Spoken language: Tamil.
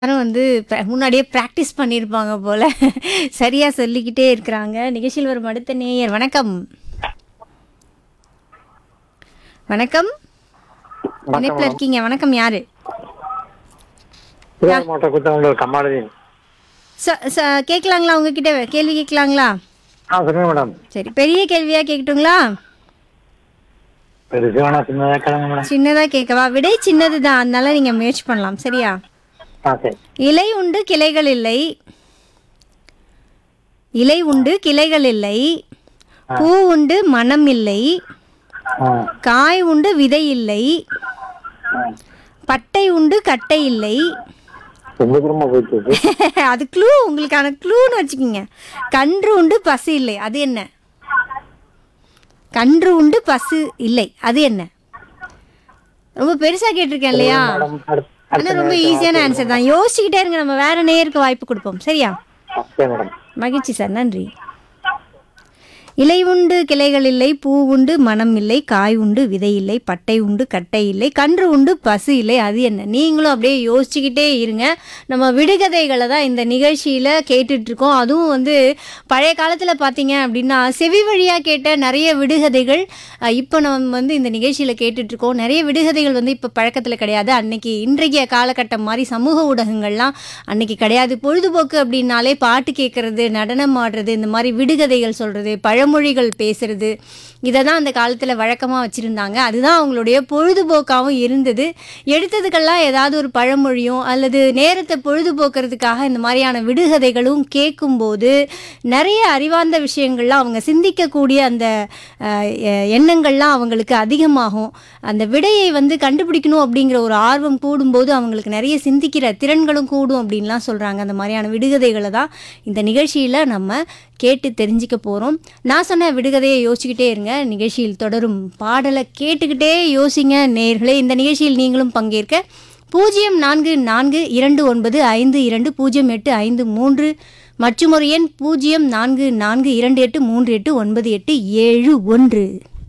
எல்லாரும் வந்து pra- முன்னாடியே ப்ராக்டிஸ் பண்ணியிருப்பாங்க போல சரியா சொல்லிக்கிட்டே இருக்கிறாங்க நிகழ்ச்சியில் வரும் அடுத்த நேயர் வணக்கம் வணக்கம் இணைப்பில் இருக்கீங்க வணக்கம் யாரு திருவாரூர் மாவட்டம் குத்தவங்களூர் கமாலுதீன் ச- ச- கேட்கலாங்களா உங்ககிட்ட கேள்வி கேட்கலாங்களா ஆ சொல்லுங்க மேடம் சரி பெரிய கேள்வியா கேட்கட்டுங்களா பெருசு வேணா சின்னதாக கிளம்புங்க மேடம் சின்னதா கேட்கவா விடை சின்னது தான் அதனால நீங்க முயற்சி பண்ணலாம் சரியா ஆ சரி இலை உண்டு கிளைகள் இல்லை இலை உண்டு கிளைகள் இல்லை பூ உண்டு மனம் இல்லை ஆ காய் உண்டு விதை இல்லை பட்டை உண்டு கட்டை இல்லை ரொம்ப தூரமா போயிட்டு இருக்கு அது க்ளூ உங்களுக்கான க்ளூன்னு வச்சுக்கோங்க கன்று உண்டு பசு இல்லை அது என்ன கன்று உண்டு பசு இல்லை அது என்ன ரொம்ப பெருசா கேட்டிருக்கேன் இல்லையா மேடம் அடுத்து ஆனா ரொம்ப ஈஸியான ஆன்சர் தான் யோசிச்சுக்கிட்டே இருங்க நம்ம வேற நேருக்கு வாய்ப்பு கொடுப்போம் சரியா ஓகே மேடம் மகிழ்ச்சி சார் நன்றி இலை உண்டு கிளைகள் இல்லை பூ உண்டு மனம் இல்லை காய் உண்டு விதை இல்லை பட்டை உண்டு கட்டை இல்லை கன்று உண்டு பசு இல்லை அது என்ன நீங்களும் அப்படியே யோசிச்சுக்கிட்டே இருங்க நம்ம விடுகதைகளை தான் இந்த நிகழ்ச்சியில் கேட்டுட்ருக்கோம் அதுவும் வந்து பழைய காலத்தில் பார்த்தீங்க அப்படின்னா செவி வழியாக கேட்ட நிறைய விடுகதைகள் அஹ், இப்போ நம்ம வந்து இந்த நிகழ்ச்சியில் கேட்டுட்ருக்கோம் நிறைய விடுகதைகள் வந்து இப்போ பழக்கத்தில் கிடையாது அன்னைக்கு இன்றைய காலகட்டம் மாதிரி சமூக ஊடகங்கள்லாம் அன்னைக்கு கிடையாது பொழுதுபோக்கு அப்படின்னாலே பாட்டு கேட்கறது நடனம் ஆடுறது இந்த மாதிரி விடுகதைகள் சொல்கிறது பழமொழிகள் பேசுறது இதை தான் அந்த காலத்தில் வழக்கமாக வச்சுருந்தாங்க அதுதான் அவங்களுடைய பொழுதுபோக்காகவும் இருந்தது எடுத்ததுக்கெல்லாம் ஏதாவது ஒரு பழமொழியும் அல்லது நேரத்தை பொழுதுபோக்குறதுக்காக இந்த மாதிரியான விடுகதைகளும் கேட்கும்போது நிறைய அறிவார்ந்த விஷயங்கள்லாம் அவங்க சிந்திக்கக்கூடிய அந்த அஹ், எ- எண்ணங்கள்லாம் அவங்களுக்கு அதிகமாகும் அந்த விடையை வந்து கண்டுபிடிக்கணும் அப்படிங்கிற ஒரு ஆர்வம் கூடும்போது அவங்களுக்கு நிறைய சிந்திக்கிற திறன்களும் கூடும் அப்படின்லாம் சொல்கிறாங்க அந்த மாதிரியான விடுகதைகளை தான் இந்த நிகழ்ச்சியில் நம்ம கேட்டு தெரிஞ்சுக்க போகிறோம் நான் சொன்ன விடுகதையை யோசிச்சுக்கிட்டே இருங்க நிகழ்ச்சியில் தொடரும் பாடலை கேட்டுக்கிட்டே யோசிங்க நேர்களே இந்த நிகழ்ச்சியில் நீங்களும் பங்கேற்க பூஜ்ஜியம் நான்கு நான்கு இரண்டு ஒன்பது ஐந்து இரண்டு பூஜ்ஜியம் எட்டு ஐந்து மூன்று மற்றும் ஒரு எண் பூஜ்ஜியம் நான்கு நான்கு இரண்டு எட்டு மூன்று எட்டு ஒன்பது எட்டு ஏழு ஒன்று